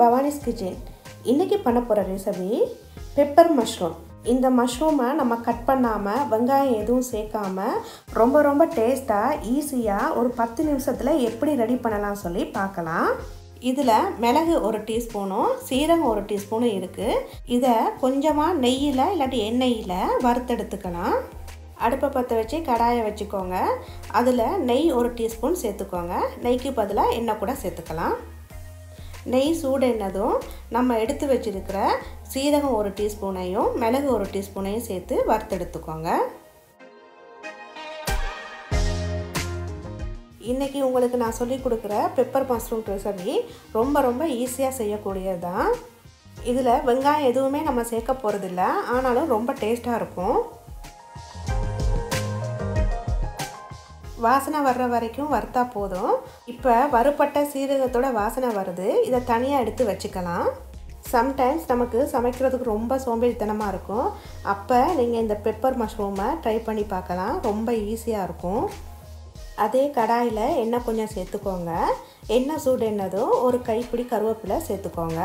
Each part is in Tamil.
பவானிஸ் கிச்சன் இன்றைக்கி பண்ண போகிற ரெசிபி பெப்பர் மஷ்ரூம் இந்த மஷ்ரூமை நம்ம கட் பண்ணாமல் வெங்காயம் எதுவும் சேர்க்காம ரொம்ப ரொம்ப டேஸ்ட்டாக ஈஸியாக ஒரு பத்து நிமிஷத்தில் எப்படி ரெடி பண்ணலாம் சொல்லி பார்க்கலாம் இதில் மிளகு ஒரு டீஸ்பூனும் சீரகம் ஒரு டீஸ்பூனும் இருக்குது இதை கொஞ்சமாக நெய்யில் இல்லாட்டி எண்ணெயில் வறுத்தெடுத்துக்கலாம் அடுப்பை பற்ற வச்சு கடாயை வச்சுக்கோங்க அதில் நெய் ஒரு டீஸ்பூன் சேர்த்துக்கோங்க நெய்க்கு பதிலாக எண்ணெய் கூட சேர்த்துக்கலாம் நெய் சூடெண்ணதும் நம்ம எடுத்து வச்சுருக்கிற சீரகம் ஒரு டீஸ்பூனையும் மிளகு ஒரு டீஸ்பூனையும் சேர்த்து வறுத்தெடுத்துக்கோங்க இன்றைக்கி உங்களுக்கு நான் சொல்லி கொடுக்குற பெப்பர் மஷ்ரூம் ரெசிபி ரொம்ப ரொம்ப ஈஸியாக செய்யக்கூடியது தான் இதில் வெங்காயம் எதுவுமே நம்ம சேர்க்க போகிறதில்ல ஆனாலும் ரொம்ப டேஸ்ட்டாக இருக்கும் வாசனை வர்ற வரைக்கும் வறுத்தா போதும் இப்போ வறுப்பட்ட சீரகத்தோட வாசனை வருது இதை தனியாக எடுத்து வச்சுக்கலாம் சம்டைம்ஸ் நமக்கு சமைக்கிறதுக்கு ரொம்ப சோம்பேறித்தனமாக இருக்கும் அப்போ நீங்கள் இந்த பெப்பர் மஷ்ரூமை ட்ரை பண்ணி பார்க்கலாம் ரொம்ப ஈஸியாக இருக்கும் அதே கடாயில் எண்ணெய் கொஞ்சம் சேர்த்துக்கோங்க எண்ணெய் சூடு எண்ணதும் ஒரு கைப்பிடி கருவேப்பிலை சேர்த்துக்கோங்க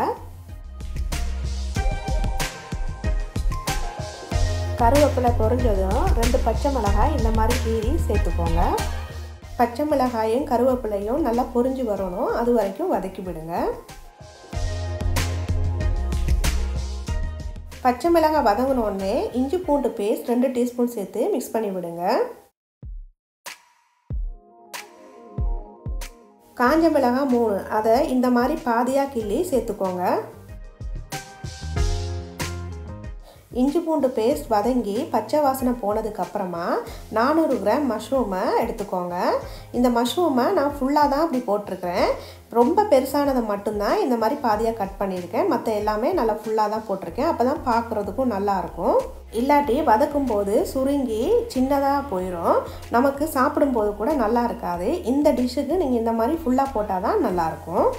கருவேப்பிலை பொரிஞ்சதும் ரெண்டு பச்சை மிளகாய் இந்த மாதிரி கீரி சேர்த்துக்கோங்க பச்சை மிளகாயும் கருவேப்பிலையும் நல்லா பொரிஞ்சு வரணும் அது வரைக்கும் வதக்கி விடுங்க பச்சை மிளகாய் வதங்கினோடனே இஞ்சி பூண்டு பேஸ்ட் ரெண்டு டீஸ்பூன் சேர்த்து மிக்ஸ் பண்ணி விடுங்க காஞ்ச மிளகாய் மூணு அதை இந்த மாதிரி பாதியாக கிள்ளி சேர்த்துக்கோங்க இஞ்சி பூண்டு பேஸ்ட் வதங்கி பச்சை வாசனை போனதுக்கப்புறமா நானூறு கிராம் மஷ்ரூமை எடுத்துக்கோங்க இந்த மஷ்ரூமை நான் ஃபுல்லாக தான் அப்படி போட்டிருக்கிறேன் ரொம்ப பெருசானதை மட்டும்தான் இந்த மாதிரி பாதியாக கட் பண்ணியிருக்கேன் மற்ற எல்லாமே நல்லா ஃபுல்லாக தான் போட்டிருக்கேன் அப்போ தான் பார்க்குறதுக்கும் நல்லாயிருக்கும் இல்லாட்டி வதக்கும் போது சுருங்கி சின்னதாக போயிடும் நமக்கு சாப்பிடும்போது கூட நல்லா இருக்காது இந்த டிஷ்ஷுக்கு நீங்கள் இந்த மாதிரி ஃபுல்லாக போட்டால் தான் நல்லாயிருக்கும்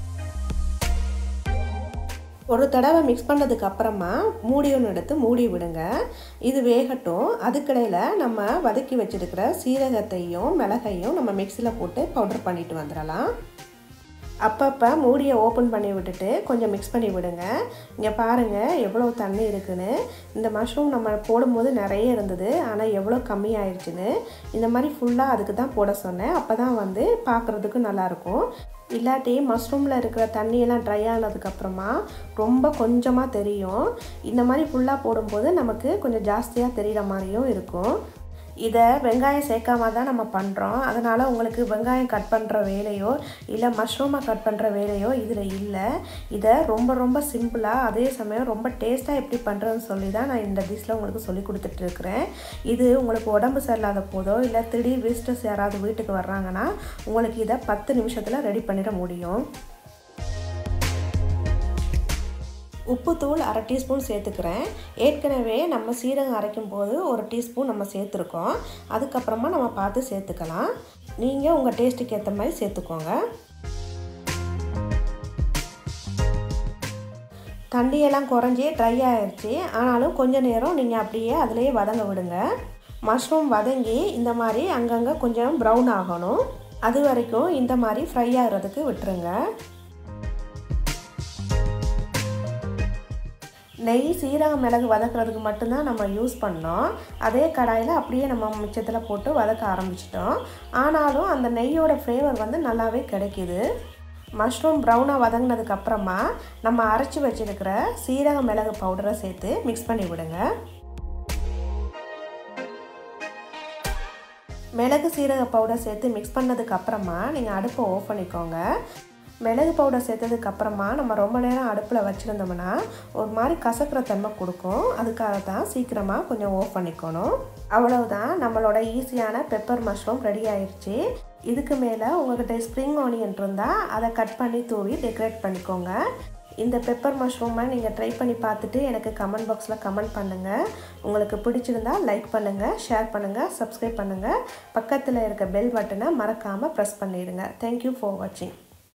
ஒரு தடவை மிக்ஸ் பண்ணதுக்கு அப்புறமா மூடி ஒன்று எடுத்து மூடி விடுங்க இது வேகட்டும் அதுக்கிடையில் நம்ம வதக்கி வச்சுருக்கிற சீரகத்தையும் மிளகையும் நம்ம மிக்சியில் போட்டு பவுடர் பண்ணிட்டு வந்துடலாம் அப்பப்போ மூடியை ஓப்பன் பண்ணி விட்டுட்டு கொஞ்சம் மிக்ஸ் பண்ணி விடுங்க இங்கே பாருங்கள் எவ்வளோ தண்ணி இருக்குன்னு இந்த மஷ்ரூம் நம்ம போடும்போது நிறைய இருந்தது ஆனால் எவ்வளோ கம்மியாயிடுச்சுன்னு இந்த மாதிரி ஃபுல்லாக அதுக்கு தான் போட சொன்னேன் அப்போ தான் வந்து பார்க்குறதுக்கு நல்லாயிருக்கும் இல்லாட்டி மஷ்ரூமில் இருக்கிற தண்ணியெல்லாம் ட்ரை ஆனதுக்கப்புறமா ரொம்ப கொஞ்சமாக தெரியும் இந்த மாதிரி ஃபுல்லாக போடும்போது நமக்கு கொஞ்சம் ஜாஸ்தியாக தெரிகிற மாதிரியும் இருக்கும் இதை வெங்காயம் சேர்க்காம தான் நம்ம பண்ணுறோம் அதனால் உங்களுக்கு வெங்காயம் கட் பண்ணுற வேலையோ இல்லை மஷ்ரூமை கட் பண்ணுற வேலையோ இதில் இல்லை இதை ரொம்ப ரொம்ப சிம்பிளாக அதே சமயம் ரொம்ப டேஸ்ட்டாக எப்படி பண்ணுறதுன்னு சொல்லி தான் நான் இந்த டிஷ்ஷில் உங்களுக்கு சொல்லி கொடுத்துட்ருக்குறேன் இது உங்களுக்கு உடம்பு சரியில்லாத போதோ இல்லை திடீர் விசிட்டர்ஸ் யாராவது வீட்டுக்கு வர்றாங்கன்னா உங்களுக்கு இதை பத்து நிமிஷத்தில் ரெடி பண்ணிட முடியும் உப்புத்தூள் அரை டீஸ்பூன் சேர்த்துக்கிறேன் ஏற்கனவே நம்ம சீரகம் அரைக்கும் போது ஒரு டீஸ்பூன் நம்ம சேர்த்துருக்கோம் அதுக்கப்புறமா நம்ம பார்த்து சேர்த்துக்கலாம் நீங்கள் உங்கள் டேஸ்ட்டுக்கு ஏற்ற மாதிரி சேர்த்துக்கோங்க தண்ணியெல்லாம் குறைஞ்சி ட்ரை ஆகிடுச்சு ஆனாலும் கொஞ்ச நேரம் நீங்கள் அப்படியே அதிலேயே வதங்க விடுங்க மஷ்ரூம் வதங்கி இந்த மாதிரி அங்கங்கே கொஞ்சம் ப்ரௌன் ஆகணும் அது வரைக்கும் இந்த மாதிரி ஃப்ரை ஆகிறதுக்கு விட்டுருங்க நெய் சீரகம் மிளகு வதக்கிறதுக்கு மட்டும்தான் நம்ம யூஸ் பண்ணோம் அதே கடாயில் அப்படியே நம்ம மிச்சத்தில் போட்டு வதக்க ஆரம்பிச்சிட்டோம் ஆனாலும் அந்த நெய்யோட ஃப்ளேவர் வந்து நல்லாவே கிடைக்கிது மஷ்ரூம் ப்ரௌனாக வதங்கினதுக்கப்புறமா நம்ம அரைச்சி வச்சுருக்கிற சீரக மிளகு பவுடரை சேர்த்து மிக்ஸ் பண்ணி விடுங்க மிளகு சீரக பவுடர் சேர்த்து மிக்ஸ் பண்ணதுக்கப்புறமா நீங்கள் அடுப்பை ஆஃப் பண்ணிக்கோங்க மிளகு பவுடர் சேர்த்ததுக்கப்புறமா நம்ம ரொம்ப நேரம் அடுப்பில் வச்சுருந்தோம்னா ஒரு மாதிரி கசக்கிற தன்மை கொடுக்கும் அதுக்காக தான் சீக்கிரமாக கொஞ்சம் ஆஃப் பண்ணிக்கணும் அவ்வளவுதான் நம்மளோட ஈஸியான பெப்பர் மஷ்ரூம் ரெடி ஆயிடுச்சு இதுக்கு மேலே உங்கள்கிட்ட ஸ்ப்ரிங் ஆனியன் இருந்தால் அதை கட் பண்ணி தூவி டெக்கரேட் பண்ணிக்கோங்க இந்த பெப்பர் மஷ்ரூமை நீங்கள் ட்ரை பண்ணி பார்த்துட்டு எனக்கு கமெண்ட் பாக்ஸில் கமெண்ட் பண்ணுங்கள் உங்களுக்கு பிடிச்சிருந்தா லைக் பண்ணுங்கள் ஷேர் பண்ணுங்கள் சப்ஸ்கிரைப் பண்ணுங்கள் பக்கத்தில் இருக்க பெல் பட்டனை மறக்காமல் ப்ரெஸ் பண்ணிடுங்க தேங்க்யூ ஃபார் வாட்சிங்